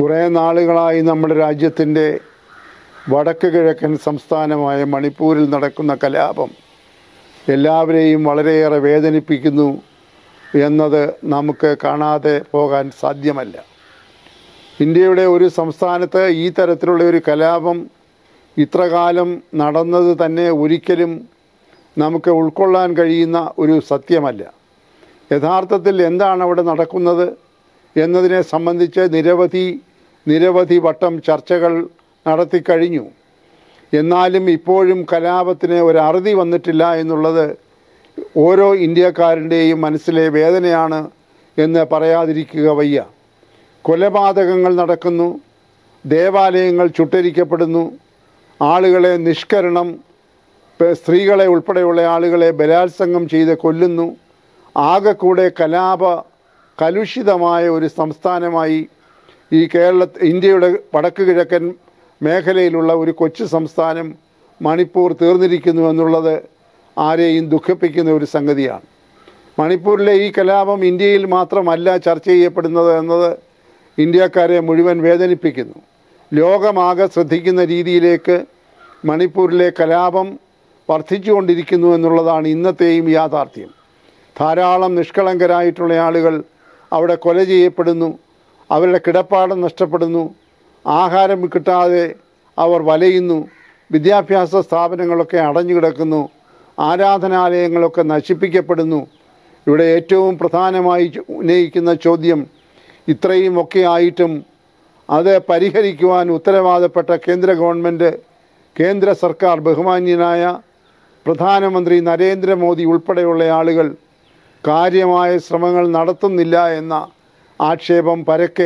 കുറേ നാളുകളായി നമ്മുടെ രാജ്യത്തിൻ്റെ വടക്ക് കിഴക്കൻ സംസ്ഥാനമായ മണിപ്പൂരിൽ നടക്കുന്ന കലാപം എല്ലാവരെയും വളരെയേറെ വേദനിപ്പിക്കുന്നു എന്നത് നമുക്ക് കാണാതെ പോകാൻ സാധ്യമല്ല ഇന്ത്യയുടെ ഒരു സംസ്ഥാനത്ത് ഈ തരത്തിലുള്ള ഒരു കലാപം ഇത്രകാലം നടന്നത് തന്നെ ഒരിക്കലും നമുക്ക് ഉൾക്കൊള്ളാൻ കഴിയുന്ന ഒരു സത്യമല്ല യഥാർത്ഥത്തിൽ എന്താണ് അവിടെ നടക്കുന്നത് എന്നതിനെ സംബന്ധിച്ച് നിരവധി നിരവധി വട്ടം ചർച്ചകൾ നടത്തിക്കഴിഞ്ഞു എന്നാലും ഇപ്പോഴും കലാപത്തിന് ഒരു അറുതി വന്നിട്ടില്ല എന്നുള്ളത് ഓരോ ഇന്ത്യക്കാരൻ്റെയും മനസ്സിലെ വേദനയാണ് എന്ന് പറയാതിരിക്കുക വയ്യ കൊലപാതകങ്ങൾ നടക്കുന്നു ദേവാലയങ്ങൾ ചുട്ടരിക്കപ്പെടുന്നു ആളുകളെ നിഷ്കരണം പ- സ്ത്രീകളെ ഉൾപ്പെടെയുള്ള ആളുകളെ ബലാത്സംഗം ചെയ്ത് കൊല്ലുന്നു ആകെ കൂടെ കലാപ കലുഷിതമായ ഒരു സംസ്ഥാനമായി ഈ കേരള ഇന്ത്യയുടെ വടക്ക് കിഴക്കൻ മേഖലയിലുള്ള ഒരു കൊച്ചു സംസ്ഥാനം മണിപ്പൂർ തീർന്നിരിക്കുന്നു എന്നുള്ളത് ആരെയും ദുഃഖിപ്പിക്കുന്ന ഒരു സംഗതിയാണ് മണിപ്പൂരിലെ ഈ കലാപം ഇന്ത്യയിൽ മാത്രമല്ല ചർച്ച ചെയ്യപ്പെടുന്നത് എന്നത് ഇന്ത്യക്കാരെ മുഴുവൻ വേദനിപ്പിക്കുന്നു ലോകമാകെ ശ്രദ്ധിക്കുന്ന രീതിയിലേക്ക് മണിപ്പൂരിലെ കലാപം വർദ്ധിച്ചുകൊണ്ടിരിക്കുന്നു എന്നുള്ളതാണ് ഇന്നത്തെയും യാഥാർത്ഥ്യം ധാരാളം നിഷ്കളങ്കരായിട്ടുള്ള ആളുകൾ അവിടെ കൊല ചെയ്യപ്പെടുന്നു അവരുടെ കിടപ്പാടം നഷ്ടപ്പെടുന്നു ആഹാരം കിട്ടാതെ അവർ വലയുന്നു വിദ്യാഭ്യാസ സ്ഥാപനങ്ങളൊക്കെ അടഞ്ഞു കിടക്കുന്നു ആരാധനാലയങ്ങളൊക്കെ നശിപ്പിക്കപ്പെടുന്നു ഇവിടെ ഏറ്റവും പ്രധാനമായി ചോ- ഉന്നയിക്കുന്ന ചോദ്യം ഇത്രയും ഒക്കെ ആയിട്ടും അത് പരിഹരിക്കുവാൻ ഉത്തരവാദപ്പെട്ട കേന്ദ്ര ഗവൺമെൻറ് കേന്ദ്ര സർക്കാർ ബഹുമാന്യനായ പ്രധാനമന്ത്രി നരേന്ദ്രമോദി ഉൾപ്പെടെയുള്ള ആളുകൾ കാര്യമായ ശ്രമങ്ങൾ നടത്തുന്നില്ല എന്ന ആക്ഷേപം പരക്കെ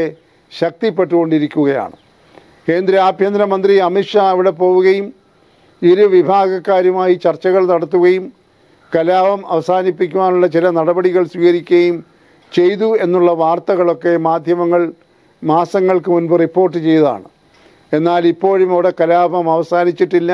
ശക്തിപ്പെട്ടുകൊണ്ടിരിക്കുകയാണ് കേന്ദ്ര ആഭ്യന്തരമന്ത്രി അമിത്ഷാ അവിടെ പോവുകയും ഇരു വിഭാഗക്കാരുമായി ചർച്ചകൾ നടത്തുകയും കലാപം അവസാനിപ്പിക്കുവാനുള്ള ചില നടപടികൾ സ്വീകരിക്കുകയും ചെയ്തു എന്നുള്ള വാർത്തകളൊക്കെ മാധ്യമങ്ങൾ മാസങ്ങൾക്ക് മുൻപ് റിപ്പോർട്ട് ചെയ്തതാണ് എന്നാൽ ഇപ്പോഴും അവിടെ കലാപം അവസാനിച്ചിട്ടില്ല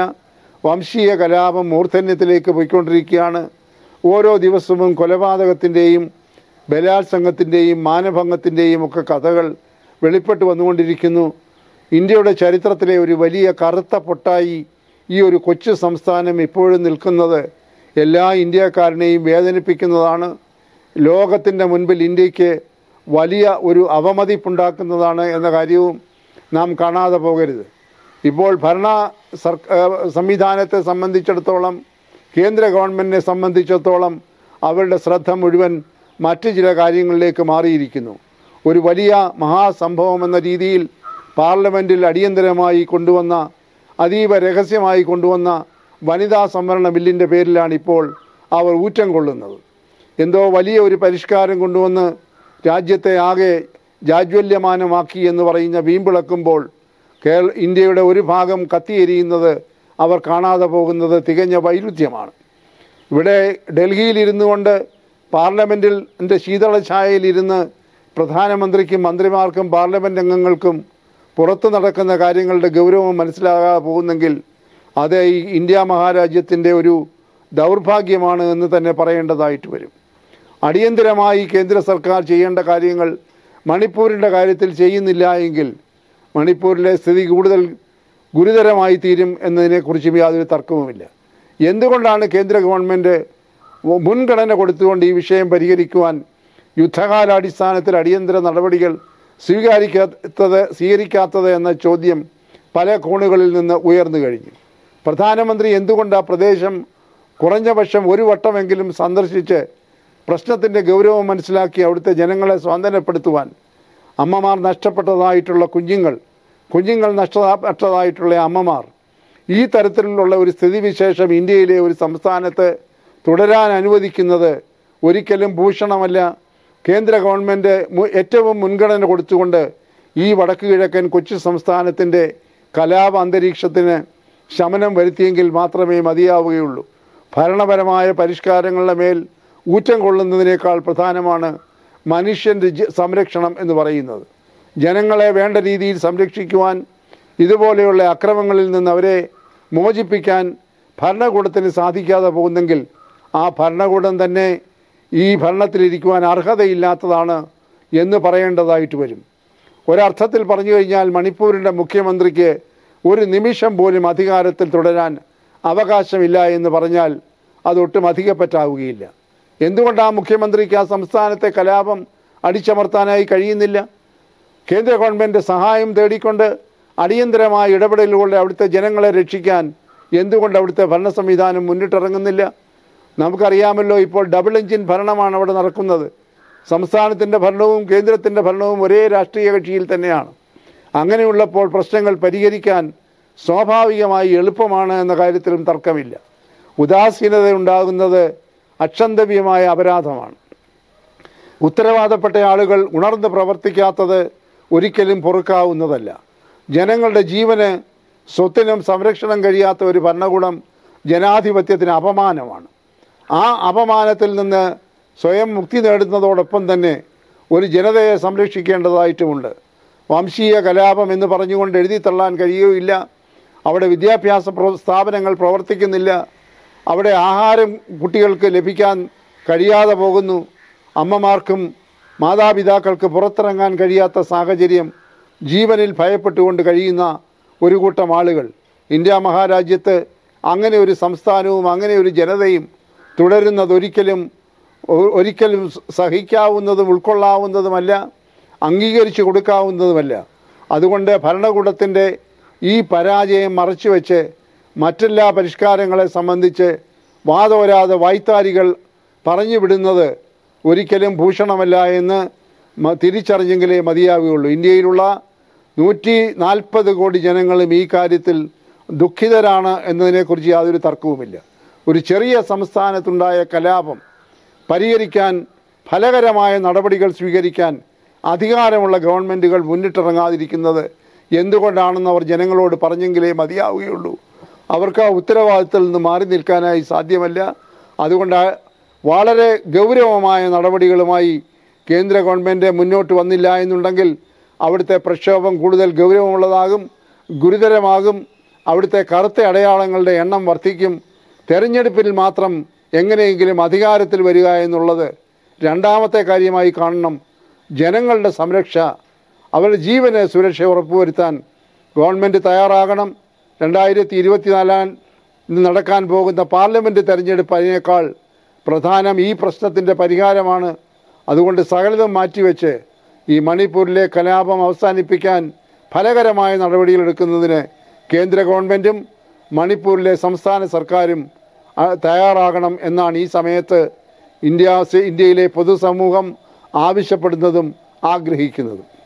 വംശീയ കലാപം മൂർധന്യത്തിലേക്ക് പോയിക്കൊണ്ടിരിക്കുകയാണ് ഓരോ ദിവസവും കൊലപാതകത്തിൻ്റെയും ബലാത്സംഗത്തിൻ്റെയും മാനഭംഗത്തിൻ്റെയും ഒക്കെ കഥകൾ വെളിപ്പെട്ട് വന്നുകൊണ്ടിരിക്കുന്നു ഇന്ത്യയുടെ ചരിത്രത്തിലെ ഒരു വലിയ കറുത്ത പൊട്ടായി ഈ ഒരു കൊച്ചു സംസ്ഥാനം ഇപ്പോഴും നിൽക്കുന്നത് എല്ലാ ഇന്ത്യക്കാരനെയും വേദനിപ്പിക്കുന്നതാണ് ലോകത്തിൻ്റെ മുൻപിൽ ഇന്ത്യക്ക് വലിയ ഒരു അവമതിപ്പുണ്ടാക്കുന്നതാണ് എന്ന കാര്യവും നാം കാണാതെ പോകരുത് ഇപ്പോൾ ഭരണ സർ സംവിധാനത്തെ സംബന്ധിച്ചിടത്തോളം കേന്ദ്ര ഗവൺമെൻറ്റിനെ സംബന്ധിച്ചിടത്തോളം അവരുടെ ശ്രദ്ധ മുഴുവൻ മറ്റ് ചില കാര്യങ്ങളിലേക്ക് മാറിയിരിക്കുന്നു ഒരു വലിയ മഹാസംഭവം എന്ന രീതിയിൽ പാർലമെൻറ്റിൽ അടിയന്തരമായി കൊണ്ടുവന്ന അതീവ രഹസ്യമായി കൊണ്ടുവന്ന വനിതാ സംവരണ ബില്ലിൻ്റെ പേരിലാണ് ഇപ്പോൾ അവർ ഊറ്റം കൊള്ളുന്നത് എന്തോ വലിയ ഒരു പരിഷ്കാരം കൊണ്ടുവന്ന് രാജ്യത്തെ ആകെ ജാജ്വല്യമാനമാക്കി എന്ന് പറയുന്ന വീമ്പിളക്കുമ്പോൾ കേരള ഇന്ത്യയുടെ ഒരു ഭാഗം കത്തിയെരിയുന്നത് അവർ കാണാതെ പോകുന്നത് തികഞ്ഞ വൈരുദ്ധ്യമാണ് ഇവിടെ ഡൽഹിയിൽ ഇരുന്നു കൊണ്ട് പാർലമെൻറ്റിൽ എൻ്റെ ശീതളഛായയിലിരുന്ന് പ്രധാനമന്ത്രിക്കും മന്ത്രിമാർക്കും പാർലമെൻറ്റ് അംഗങ്ങൾക്കും പുറത്തു നടക്കുന്ന കാര്യങ്ങളുടെ ഗൗരവം മനസ്സിലാകാതെ പോകുന്നെങ്കിൽ അത് ഈ ഇന്ത്യ മഹാരാജ്യത്തിൻ്റെ ഒരു ദൗർഭാഗ്യമാണ് എന്ന് തന്നെ പറയേണ്ടതായിട്ട് വരും അടിയന്തരമായി കേന്ദ്ര സർക്കാർ ചെയ്യേണ്ട കാര്യങ്ങൾ മണിപ്പൂരിൻ്റെ കാര്യത്തിൽ ചെയ്യുന്നില്ല എങ്കിൽ മണിപ്പൂരിലെ സ്ഥിതി കൂടുതൽ ഗുരുതരമായി തീരും എന്നതിനെക്കുറിച്ചും യാതൊരു തർക്കവുമില്ല എന്തുകൊണ്ടാണ് കേന്ദ്ര ഗവൺമെൻറ് മുൻഗണന കൊടുത്തുകൊണ്ട് ഈ വിഷയം പരിഹരിക്കുവാൻ യുദ്ധകാലാടിസ്ഥാനത്തിൽ അടിയന്തര നടപടികൾ സ്വീകരിക്കാത്തത് സ്വീകരിക്കാത്തത് എന്ന ചോദ്യം പല കോണുകളിൽ നിന്ന് ഉയർന്നു കഴിഞ്ഞു പ്രധാനമന്ത്രി എന്തുകൊണ്ട് ആ പ്രദേശം കുറഞ്ഞ പക്ഷം ഒരു വട്ടമെങ്കിലും സന്ദർശിച്ച് പ്രശ്നത്തിൻ്റെ ഗൗരവം മനസ്സിലാക്കി അവിടുത്തെ ജനങ്ങളെ സ്വാതന്ത്ര്യപ്പെടുത്തുവാൻ അമ്മമാർ നഷ്ടപ്പെട്ടതായിട്ടുള്ള കുഞ്ഞുങ്ങൾ കുഞ്ഞുങ്ങൾ നഷ്ടപ്പെട്ടതായിട്ടുള്ള അമ്മമാർ ഈ തരത്തിലുള്ള ഒരു സ്ഥിതിവിശേഷം ഇന്ത്യയിലെ ഒരു സംസ്ഥാനത്ത് തുടരാൻ അനുവദിക്കുന്നത് ഒരിക്കലും ഭൂഷണമല്ല കേന്ദ്ര ഗവൺമെൻറ് മു- ഏറ്റവും മുൻഗണന കൊടുത്തുകൊണ്ട് ഈ വടക്ക് കിഴക്കൻ കൊച്ചു സംസ്ഥാനത്തിൻ്റെ കലാപ അന്തരീക്ഷത്തിന് ശമനം വരുത്തിയെങ്കിൽ മാത്രമേ മതിയാവുകയുള്ളൂ ഭരണപരമായ പരിഷ്കാരങ്ങളുടെ മേൽ ഊറ്റം കൊള്ളുന്നതിനേക്കാൾ പ്രധാനമാണ് മനുഷ്യൻ്റെ ജ- സംരക്ഷണം എന്ന് പറയുന്നത് ജനങ്ങളെ വേണ്ട രീതിയിൽ സംരക്ഷിക്കുവാൻ ഇതുപോലെയുള്ള അക്രമങ്ങളിൽ നിന്ന് അവരെ മോചിപ്പിക്കാൻ ഭരണകൂടത്തിന് സാധിക്കാതെ പോകുന്നെങ്കിൽ ആ ഭരണകൂടം തന്നെ ഈ ഭരണത്തിലിരിക്കുവാൻ അർഹതയില്ലാത്തതാണ് എന്ന് പറയേണ്ടതായിട്ട് വരും ഒരർത്ഥത്തിൽ പറഞ്ഞു കഴിഞ്ഞാൽ മണിപ്പൂരിൻ്റെ മുഖ്യമന്ത്രിക്ക് ഒരു നിമിഷം പോലും അധികാരത്തിൽ തുടരാൻ അവകാശമില്ല എന്ന് പറഞ്ഞാൽ അതൊട്ടും അധികപ്പറ്റാവുകയില്ല എന്തുകൊണ്ട് ആ മുഖ്യമന്ത്രിക്ക് ആ സംസ്ഥാനത്തെ കലാപം അടിച്ചമർത്താനായി കഴിയുന്നില്ല കേന്ദ്ര ഗവൺമെൻറ് സഹായം തേടിക്കൊണ്ട് അടിയന്തരമായ ഇടപെടലുകളുടെ അവിടുത്തെ ജനങ്ങളെ രക്ഷിക്കാൻ എന്തുകൊണ്ട് അവിടുത്തെ ഭരണ സംവിധാനം മുന്നിട്ടിറങ്ങുന്നില്ല നമുക്കറിയാമല്ലോ ഇപ്പോൾ ഡബിൾ എഞ്ചിൻ ഭരണമാണ് അവിടെ നടക്കുന്നത് സംസ്ഥാനത്തിൻ്റെ ഭരണവും കേന്ദ്രത്തിൻ്റെ ഭരണവും ഒരേ രാഷ്ട്രീയ കക്ഷിയിൽ തന്നെയാണ് അങ്ങനെയുള്ളപ്പോൾ പ്രശ്നങ്ങൾ പരിഹരിക്കാൻ സ്വാഭാവികമായി എളുപ്പമാണ് എന്ന കാര്യത്തിലും തർക്കമില്ല ഉദാസീനത ഉണ്ടാകുന്നത് അക്ഷന്തവ്യമായ അപരാധമാണ് ഉത്തരവാദപ്പെട്ട ആളുകൾ ഉണർന്ന് പ്രവർത്തിക്കാത്തത് ഒരിക്കലും പൊറുക്കാവുന്നതല്ല ജനങ്ങളുടെ ജീവന് സ്വത്തിനും സംരക്ഷണം കഴിയാത്ത ഒരു ഭരണകൂടം ജനാധിപത്യത്തിന് അപമാനമാണ് ആ അപമാനത്തിൽ നിന്ന് സ്വയം മുക്തി നേടുന്നതോടൊപ്പം തന്നെ ഒരു ജനതയെ സംരക്ഷിക്കേണ്ടതായിട്ടുമുണ്ട് വംശീയ കലാപം എന്ന് പറഞ്ഞുകൊണ്ട് എഴുതി തള്ളാൻ കഴിയുകയില്ല അവിടെ വിദ്യാഭ്യാസ പ്രോ- സ്ഥാപനങ്ങൾ പ്രവർത്തിക്കുന്നില്ല അവിടെ ആഹാരം കുട്ടികൾക്ക് ലഭിക്കാൻ കഴിയാതെ പോകുന്നു അമ്മമാർക്കും മാതാപിതാക്കൾക്ക് പുറത്തിറങ്ങാൻ കഴിയാത്ത സാഹചര്യം ജീവനിൽ ഭയപ്പെട്ടുകൊണ്ട് കഴിയുന്ന ഒരു കൂട്ടം ആളുകൾ ഇന്ത്യ മഹാരാജ്യത്ത് അങ്ങനെ ഒരു സംസ്ഥാനവും അങ്ങനെ ഒരു ജനതയും തുടരുന്നതൊരിക്കലും ഒ- ഒരിക്കലും സഹിക്കാവുന്നതും ഉൾക്കൊള്ളാവുന്നതുമല്ല അംഗീകരിച്ചു കൊടുക്കാവുന്നതുമല്ല അതുകൊണ്ട് ഭരണകൂടത്തിൻ്റെ ഈ പരാജയം മറച്ചുവെച്ച് മറ്റെല്ലാ പരിഷ്കാരങ്ങളെ സംബന്ധിച്ച് വാദോരാതെ വായ്ത്താരികൾ പറഞ്ഞു വിടുന്നത് ഒരിക്കലും ഭൂഷണമല്ല എന്ന് മ- തിരിച്ചറിഞ്ഞെങ്കിലേ മതിയാവുകയുള്ളൂ ഇന്ത്യയിലുള്ള നൂറ്റി നാൽപ്പത് കോടി ജനങ്ങളും ഈ കാര്യത്തിൽ ദുഃഖിതരാണ് എന്നതിനെക്കുറിച്ച് യാതൊരു തർക്കവുമില്ല ഒരു ചെറിയ സംസ്ഥാനത്തുണ്ടായ കലാപം പരിഹരിക്കാൻ ഫലകരമായ നടപടികൾ സ്വീകരിക്കാൻ അധികാരമുള്ള ഗവൺമെൻറ്റുകൾ മുന്നിട്ടിറങ്ങാതിരിക്കുന്നത് എന്തുകൊണ്ടാണെന്ന് അവർ ജനങ്ങളോട് പറഞ്ഞെങ്കിലേ മതിയാവുകയുള്ളൂ അവർക്ക് ആ ഉത്തരവാദിത്തത്തിൽ നിന്ന് മാറി നിൽക്കാനായി സാധ്യമല്ല അതുകൊണ്ട് ആ വളരെ ഗൗരവമായ നടപടികളുമായി കേന്ദ്ര ഗവൺമെൻറ് മുന്നോട്ട് വന്നില്ല എന്നുണ്ടെങ്കിൽ അവിടുത്തെ പ്രക്ഷോഭം കൂടുതൽ ഗൗരവമുള്ളതാകും ഗുരുതരമാകും അവിടുത്തെ കറുത്ത അടയാളങ്ങളുടെ എണ്ണം വർദ്ധിക്കും തെരഞ്ഞെടുപ്പിൽ മാത്രം എങ്ങനെയെങ്കിലും അധികാരത്തിൽ വരിക എന്നുള്ളത് രണ്ടാമത്തെ കാര്യമായി കാണണം ജനങ്ങളുടെ സംരക്ഷ അവരുടെ ജീവന് സുരക്ഷ ഉറപ്പുവരുത്താൻ ഗവൺമെൻറ് തയ്യാറാകണം രണ്ടായിരത്തി ഇരുപത്തിനാലാം നടക്കാൻ പോകുന്ന പാർലമെൻറ്റ് തെരഞ്ഞെടുപ്പ് അതിനേക്കാൾ പ്രധാനം ഈ പ്രശ്നത്തിൻ്റെ പരിഹാരമാണ് അതുകൊണ്ട് സകലതും മാറ്റിവെച്ച് ഈ മണിപ്പൂരിലെ കലാപം അവസാനിപ്പിക്കാൻ ഫലകരമായ നടപടികളെടുക്കുന്നതിന് കേന്ദ്ര ഗവൺമെൻറ്റും മണിപ്പൂരിലെ സംസ്ഥാന സർക്കാരും ആ, തയ്യാറാകണം എന്നാണ് ഈ സമയത്ത് ഇന്ത്യ ഇന്ത്യയിലെ പൊതുസമൂഹം ആവശ്യപ്പെടുന്നതും ആഗ്രഹിക്കുന്നതും